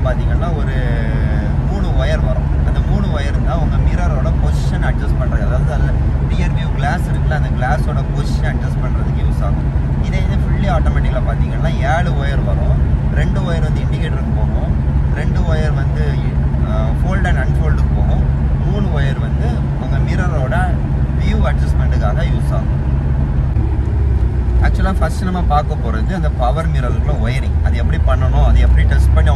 பார்த்தீங்கன்னா ஒரு மூணு ஒயர் வரும் அந்த மூணு ஒயர் தான் உங்கள் மிரரோட பொசிஷன் அட்ஜஸ்ட் பண்ணுறது அதாவது அதில் ரியர் வியூ கிளாஸ் இருக்குல்ல அந்த கிளாஸோட பொசிஷன் அட்ஜஸ்ட் பண்ணுறதுக்கு யூஸ் ஆகும் இதே இது ஃபுல்லி ஆட்டோமேட்டிக்கில் பார்த்தீங்கன்னா ஏழு ஒயர் வரும் ரெண்டு ஒயர் வந்து இண்டிகேட்டருக்கு போகும் ரெண்டு ஒயர் வந்து ஃபோல்ட் அண்ட் அன்ஃபோல்டுக்கு போகும் மூணு ஒயர் வந்து உங்கள் மிரரோட வியூ அட்ஜஸ்ட்மெண்ட்டுக்காக யூஸ் ஆகும் ஆக்சுவலாக ஃபர்ஸ்ட் நம்ம பார்க்க போகிறது அந்த பவர் மிரருக்குள்ள ஒயரிங் அது எப்படி பண்ணணும் அது எப்படி டெஸ்ட் பண்ணி